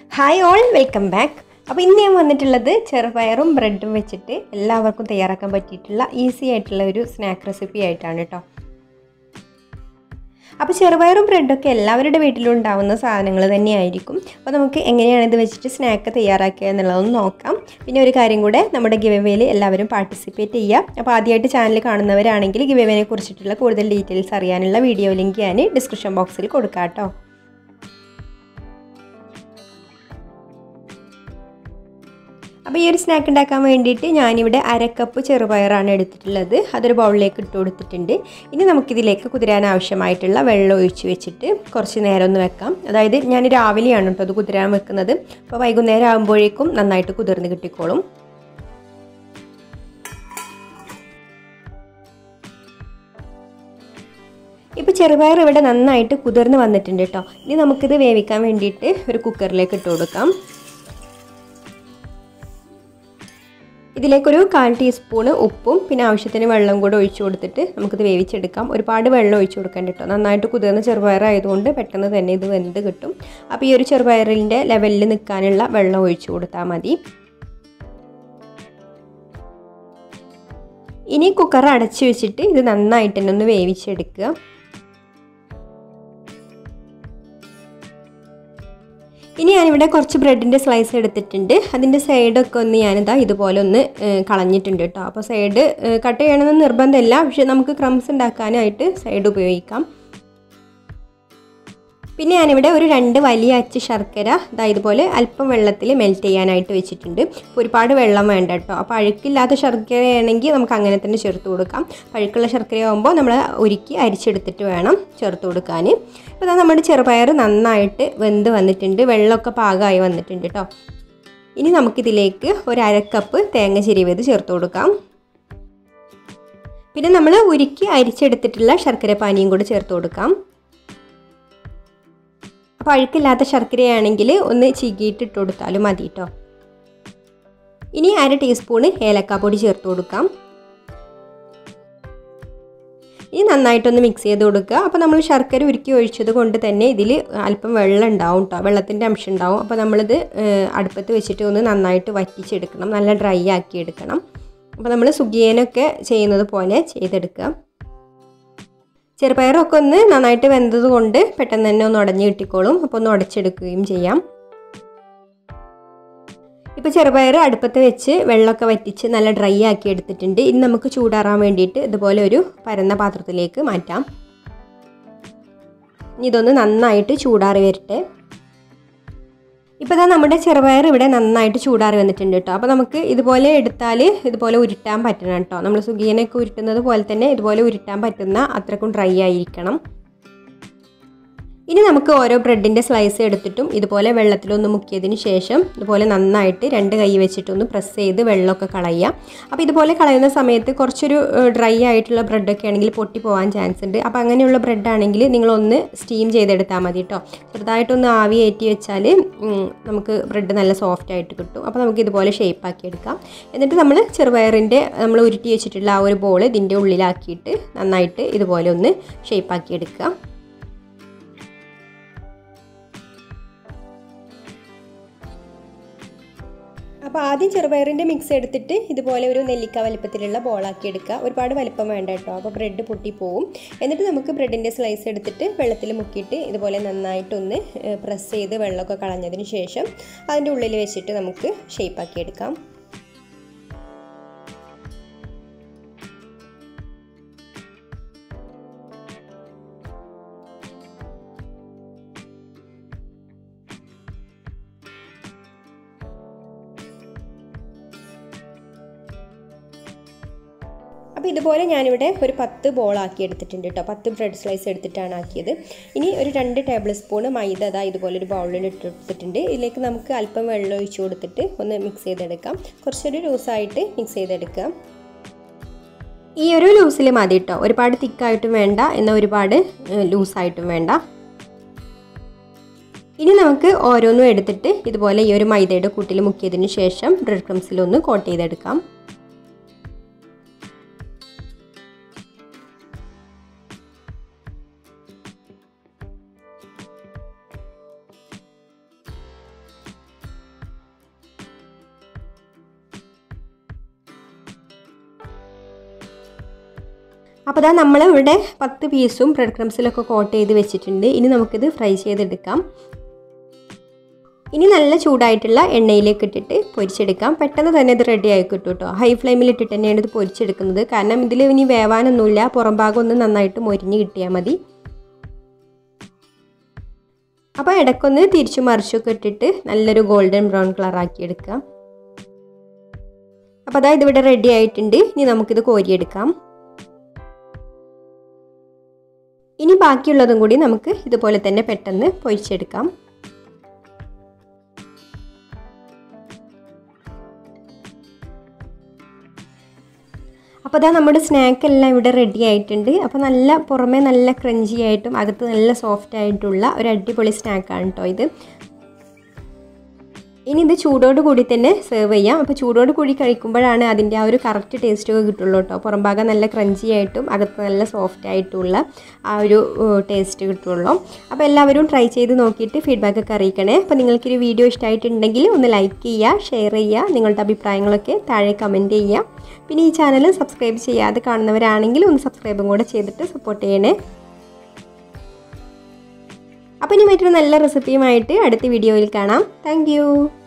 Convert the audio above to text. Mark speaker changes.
Speaker 1: hi all welcome back അപ്പോൾ ഇന്ന് ഞാൻ വന്നിട്ടുള്ളത് ചെറുപയറും ബ്രെഡും വെച്ചിട്ട് എല്ലാവർക്കും തയ്യാറാക്കാൻ പറ്റിയിട്ടുള്ള ഈസി ആയിട്ടുള്ള ഒരു സ്നാക്ക് റെസിപ്പി ആയിട്ടാണ് കേട്ടോ അപ്പോൾ ചെറുപയറും ബ്രെഡൊക്കെ എല്ലാവരുടെ വീട്ടിലും ഉണ്ടാവുന്ന സാധനങ്ങൾ തന്നെയായിരിക്കും അപ്പോൾ നമുക്ക് എങ്ങനെയാണ് ഇത് വെച്ചിട്ട് സ്നാക്ക് തയ്യാറാക്കുക എന്നുള്ളതൊന്ന് നോക്കാം പിന്നെ ഒരു കാര്യം കൂടെ നമ്മുടെ ഗിവവേയിൽ എല്ലാവരും പാർട്ടിസിപ്പേറ്റ് ചെയ്യുക അപ്പോൾ ആദ്യമായിട്ട് ചാനൽ കാണുന്നവരാണെങ്കിൽ ഗിവവേനെ കുറിച്ചിട്ടുള്ള കൂടുതൽ ഡീറ്റെയിൽസ് അറിയാനുള്ള വീഡിയോ ലിങ്ക് ഞാൻ ഡിസ്ക്രിപ്ഷൻ ബോക്സിൽ കൊടുക്കാം കേട്ടോ അപ്പോൾ ഈ ഒരു സ്നാക്ക് ഉണ്ടാക്കാൻ വേണ്ടിയിട്ട് ഞാനിവിടെ അരക്കപ്പ് ചെറുപയറാണ് എടുത്തിട്ടുള്ളത് അതൊരു ബൗളിലേക്ക് ഇട്ട് കൊടുത്തിട്ടുണ്ട് ഇനി നമുക്കിതിലേക്ക് കുതിരാൻ ആവശ്യമായിട്ടുള്ള വെള്ളം ഒഴിച്ച് വെച്ചിട്ട് കുറച്ച് നേരം ഒന്ന് വെക്കാം അതായത് ഞാൻ രാവിലെയാണ് കേട്ടോ അത് കുതിരാൻ വെക്കുന്നത് അപ്പോൾ വൈകുന്നേരം ആകുമ്പോഴേക്കും നന്നായിട്ട് കുതിർന്ന് കിട്ടിക്കോളും ഇപ്പോൾ ചെറുപയർ ഇവിടെ നന്നായിട്ട് കുതിർന്ന് വന്നിട്ടുണ്ട് കേട്ടോ ഇനി നമുക്കിത് വേവിക്കാൻ വേണ്ടിയിട്ട് ഒരു കുക്കറിലേക്ക് ഇട്ട് കൊടുക്കാം ഇതിലേക്കൊരു കാൽ ടീസ്പൂണ് ഉപ്പും പിന്നെ ആവശ്യത്തിന് വെള്ളം കൂടെ ഒഴിച്ചു കൊടുത്തിട്ട് നമുക്കിത് വേവിച്ചെടുക്കാം ഒരുപാട് വെള്ളം ഒഴിച്ചു കൊടുക്കേണ്ട കേട്ടോ നന്നായിട്ട് കുതിർന്ന ചെറുപയറായതുകൊണ്ട് പെട്ടെന്ന് തന്നെ ഇത് വെന്ത് കിട്ടും അപ്പോൾ ഈ ഒരു ചെറുപയറിൻ്റെ ലെവലിൽ നിൽക്കാനുള്ള വെള്ളം ഒഴിച്ചു കൊടുത്താൽ മതി ഇനി കുക്കർ അടച്ചു വെച്ചിട്ട് ഇത് നന്നായിട്ട് തന്നെ ഒന്ന് വേവിച്ചെടുക്കുക ഇനി ഞാനിവിടെ കുറച്ച് ബ്രെഡിൻ്റെ സ്ലൈസ് എടുത്തിട്ടുണ്ട് അതിൻ്റെ സൈഡൊക്കെ ഒന്ന് ഞാനിതാ ഇതുപോലെ ഒന്ന് കളഞ്ഞിട്ടുണ്ട് കേട്ടോ അപ്പോൾ സൈഡ് കട്ട് ചെയ്യണമെന്ന് നിർബന്ധമില്ല പക്ഷെ നമുക്ക് ക്രംസ് ഉണ്ടാക്കാനായിട്ട് സൈഡ് ഉപയോഗിക്കാം പിന്നെ ഞാനിവിടെ ഒരു രണ്ട് വലിയ അച്ച് ശർക്കര ഇതാ ഇതുപോലെ അല്പം വെള്ളത്തിൽ മെൽറ്റ് ചെയ്യാനായിട്ട് വെച്ചിട്ടുണ്ട് ഇപ്പോൾ ഒരുപാട് വെള്ളം വേണ്ട കേട്ടോ അപ്പോൾ അഴുക്കില്ലാത്ത ശർക്കരയാണെങ്കിൽ നമുക്ക് അങ്ങനെ തന്നെ ചേർത്ത് കൊടുക്കാം പഴുക്കുള്ള ശർക്കരയാകുമ്പോൾ നമ്മൾ ഉരുക്കി അരിച്ചെടുത്തിട്ട് വേണം ചേർത്ത് കൊടുക്കാൻ ഇപ്പോൾ ഇതാ നമ്മുടെ ചെറുപയർ നന്നായിട്ട് വെന്ത് വന്നിട്ടുണ്ട് വെള്ളമൊക്കെ പാകമായി വന്നിട്ടുണ്ട് കേട്ടോ ഇനി നമുക്കിതിലേക്ക് ഒരു അരക്കപ്പ് തേങ്ങ ചിരിവത് ചേർത്ത് കൊടുക്കാം പിന്നെ നമ്മൾ ഉരുക്കി അരിച്ചെടുത്തിട്ടുള്ള ശർക്കര പാനിയും കൂടി ചേർത്ത് കൊടുക്കാം അപ്പോൾ അഴുക്കില്ലാത്ത ശർക്കരയാണെങ്കിൽ ഒന്ന് ചീകിയിട്ട് ഇട്ട് കൊടുത്താലും മതി കേട്ടോ ഇനി അര ടീസ്പൂണ് ഏലക്കാപ്പൊടി ചേർത്ത് കൊടുക്കാം ഇനി നന്നായിട്ടൊന്ന് മിക്സ് ചെയ്ത് കൊടുക്കുക അപ്പോൾ നമ്മൾ ശർക്കര ഉരുക്കി ഒഴിച്ചത് കൊണ്ട് തന്നെ ഇതിൽ അല്പം വെള്ളം ഉണ്ടാവും കേട്ടോ വെള്ളത്തിൻ്റെ അംശം ഉണ്ടാവും അപ്പോൾ നമ്മളിത് അടുപ്പത്ത് വെച്ചിട്ട് ഒന്ന് നന്നായിട്ട് വറ്റിച്ചെടുക്കണം നല്ല ഡ്രൈ ആക്കി എടുക്കണം അപ്പോൾ നമ്മൾ സുഗിയനൊക്കെ ചെയ്യുന്നത് പോലെ ചെയ്തെടുക്കുക ചെറുപയറൊക്കെ ഒന്ന് നന്നായിട്ട് വെന്തത് കൊണ്ട് പെട്ടെന്ന് തന്നെ ഒന്ന് ഉടഞ്ഞ് കിട്ടിക്കോളും അപ്പോൾ ഒന്ന് ഉടച്ചെടുക്കുകയും ചെയ്യാം ഇപ്പോൾ ചെറുപയർ അടുപ്പത്ത് വെച്ച് വെള്ളമൊക്കെ വറ്റിച്ച് നല്ല ഡ്രൈ ആക്കി എടുത്തിട്ടുണ്ട് ഇനി നമുക്ക് ചൂടാറാൻ വേണ്ടിയിട്ട് ഇതുപോലെ ഒരു പരന്ന പാത്രത്തിലേക്ക് മാറ്റാം ഇനി ഇതൊന്ന് നന്നായിട്ട് ചൂടാറി വരട്ടെ ഇപ്പോൾ ഇതാ നമ്മുടെ ചെറുപയർ ഇവിടെ നന്നായിട്ട് ചൂടാറി വന്നിട്ടുണ്ട് കേട്ടോ അപ്പോൾ നമുക്ക് ഇതുപോലെ എടുത്താൽ ഇതുപോലെ ഉരുട്ടാൻ പറ്റണം കേട്ടോ നമ്മൾ സുഗീനൊക്കെ ഉരുട്ടുന്നത് പോലെ തന്നെ ഇതുപോലെ ഉരുട്ടാൻ പറ്റുന്ന അത്രക്കും ഡ്രൈ ആയിരിക്കണം ഇനി നമുക്ക് ഓരോ ബ്രെഡിൻ്റെ സ്ലൈസ് എടുത്തിട്ടും ഇതുപോലെ വെള്ളത്തിലൊന്ന് മുക്കിയതിന് ശേഷം ഇതുപോലെ നന്നായിട്ട് രണ്ട് കൈ വെച്ചിട്ടൊന്ന് പ്രസ് ചെയ്ത് വെള്ളമൊക്കെ കളയുക അപ്പോൾ ഇതുപോലെ കളയുന്ന സമയത്ത് കുറച്ചൊരു ഡ്രൈ ആയിട്ടുള്ള ബ്രെഡൊക്കെ ആണെങ്കിൽ പൊട്ടി പോകാൻ ചാൻസ് ഉണ്ട് അപ്പോൾ അങ്ങനെയുള്ള ബ്രെഡ് ആണെങ്കിൽ നിങ്ങളൊന്ന് സ്റ്റീം ചെയ്തെടുത്താൽ മതി കേട്ടോ ചെറുതായിട്ടൊന്ന് ആവി ഏറ്റി വെച്ചാൽ നമുക്ക് ബ്രെഡ് നല്ല സോഫ്റ്റ് ആയിട്ട് കിട്ടും അപ്പോൾ നമുക്ക് ഇതുപോലെ ഷേപ്പ് ആക്കി എടുക്കാം എന്നിട്ട് നമ്മൾ ചെറുപയറിൻ്റെ നമ്മൾ ഉരുട്ടി വെച്ചിട്ടുള്ള ആ ഒരു ബോൾ ഇതിൻ്റെ ഉള്ളിലാക്കിയിട്ട് നന്നായിട്ട് ഇതുപോലെ ഒന്ന് ഷേപ്പ് ആക്കി എടുക്കുക അപ്പോൾ ആദ്യം ചെറുപയറിൻ്റെ മിക്സ് എടുത്തിട്ട് ഇതുപോലെ ഒരു നെല്ലിക്ക വലിപ്പത്തിലുള്ള ബോളാക്കി എടുക്കുക ഒരുപാട് വലിപ്പം വേണ്ട കേട്ടോ അപ്പോൾ ബ്രെഡ് പൊട്ടിപ്പോവും എന്നിട്ട് നമുക്ക് ബ്രെഡിൻ്റെ സ്ലൈസ് എടുത്തിട്ട് വെള്ളത്തിൽ മുക്കിയിട്ട് ഇതുപോലെ നന്നായിട്ടൊന്ന് പ്രസ് ചെയ്ത് വെള്ളമൊക്കെ കളഞ്ഞതിന് ശേഷം അതിൻ്റെ ഉള്ളിൽ വെച്ചിട്ട് നമുക്ക് ഷേപ്പാക്കി എടുക്കാം അപ്പോൾ ഇതുപോലെ ഞാനിവിടെ ഒരു പത്ത് ബോൾ ആക്കി എടുത്തിട്ടുണ്ട് കേട്ടോ പത്ത് ബ്രെഡ് സ്ലൈസ് എടുത്തിട്ടാണ് ആക്കിയത് ഇനി ഒരു രണ്ട് ടേബിൾ സ്പൂൺ മൈദ അതാ ഇതുപോലെ ഒരു ബൗളിൽ ഇട്ടെടുത്തിട്ടുണ്ട് ഇതിലേക്ക് നമുക്ക് അല്പം വെള്ളം ഒഴിച്ചു കൊടുത്തിട്ട് ഒന്ന് മിക്സ് ചെയ്തെടുക്കാം കുറച്ചൊരു ലൂസായിട്ട് മിക്സ് ചെയ്തെടുക്കാം ഈ ഒരു ലൂസിൽ മതി കേട്ടോ ഒരുപാട് തിക്കായിട്ടും വേണ്ട എന്നാൽ ഒരുപാട് ലൂസായിട്ടും വേണ്ട ഇനി നമുക്ക് ഓരോന്നും എടുത്തിട്ട് ഇതുപോലെ ഈ ഒരു മൈദയുടെ കൂട്ടിൽ മുക്കിയതിന് ശേഷം ബ്രെഡ് ക്രംസിലൊന്ന് കോട്ട് ചെയ്തെടുക്കാം അപ്പോൾ അതാ നമ്മൾ ഇവിടെ പത്ത് പീസും ബ്രെഡ് ക്രംസിലൊക്കെ കോട്ട് ചെയ്ത് വെച്ചിട്ടുണ്ട് ഇനി നമുക്കിത് ഫ്രൈ ചെയ്തെടുക്കാം ഇനി നല്ല ചൂടായിട്ടുള്ള എണ്ണയിലേക്ക് ഇട്ടിട്ട് പൊരിച്ചെടുക്കാം പെട്ടെന്ന് തന്നെ ഇത് റെഡി ആയി കിട്ടും കേട്ടോ ഹൈ ഫ്ലെയിമിൽ ഇട്ടിട്ട് തന്നെയാണ് ഇത് പൊരിച്ചെടുക്കുന്നത് കാരണം ഇതിൽ ഇനി വേവാനൊന്നുമില്ല പുറം ഭാഗം ഒന്ന് നന്നായിട്ട് മൊരിഞ്ഞ് കിട്ടിയാൽ മതി അപ്പോൾ ഇടയ്ക്കൊന്ന് തിരിച്ചു മറിച്ചൊക്കെ ഇട്ടിട്ട് നല്ലൊരു ഗോൾഡൻ ബ്രൗൺ കളർ ആക്കി എടുക്കാം അപ്പോൾ അതായത് ഇവിടെ റെഡി ആയിട്ടുണ്ട് ഇനി നമുക്കിത് കോരിയെടുക്കാം ഇനി ബാക്കിയുള്ളതും കൂടി നമുക്ക് ഇതുപോലെ തന്നെ പെട്ടെന്ന് പൊരിച്ചെടുക്കാം അപ്പോൾ അതാ നമ്മുടെ സ്നാക്ക് എല്ലാം ഇവിടെ റെഡി ആയിട്ടുണ്ട് അപ്പോൾ നല്ല പുറമേ നല്ല ക്രഞ്ചി ആയിട്ടും അകത്ത് നല്ല സോഫ്റ്റ് ആയിട്ടുള്ള ഒരു അടിപൊളി സ്നാക്കാണ് കേട്ടോ ഇത് ഇനി ഇത് ചൂടോട് കൂടി തന്നെ സെർവ് ചെയ്യാം അപ്പോൾ ചൂടോട് കൂടി കഴിക്കുമ്പോഴാണ് അതിൻ്റെ ആ ഒരു കറക്റ്റ് ടേസ്റ്റ് ഒക്കെ കിട്ടുള്ളൂ കേട്ടോ പുറം ഭാഗം നല്ല ക്രഞ്ചി ആയിട്ടും അകത്ത് നല്ല സോഫ്റ്റ് ആയിട്ടുള്ള ആ ഒരു ടേസ്റ്റ് കിട്ടുള്ളൂ അപ്പോൾ എല്ലാവരും ട്രൈ ചെയ്ത് നോക്കിയിട്ട് ഫീഡ്ബാക്ക് ഒക്കെ അറിയിക്കണേ അപ്പോൾ നിങ്ങൾക്കൊരു വീഡിയോ ഇഷ്ടമായിട്ടുണ്ടെങ്കിൽ ഒന്ന് ലൈക്ക് ചെയ്യുക ഷെയർ ചെയ്യുക നിങ്ങളുടെ അഭിപ്രായങ്ങളൊക്കെ താഴെ കമൻറ്റ് ചെയ്യുക പിന്നെ ഈ ചാനൽ സബ്സ്ക്രൈബ് ചെയ്യാതെ കാണുന്നവരാണെങ്കിൽ ഒന്ന് സബ്സ്ക്രൈബും കൂടെ ചെയ്തിട്ട് സപ്പോർട്ട് ചെയ്യണേ അപ്പോൾ ഇനി മറ്റൊരു നല്ല റെസിപ്പിയുമായിട്ട് അടുത്ത വീഡിയോയിൽ കാണാം താങ്ക്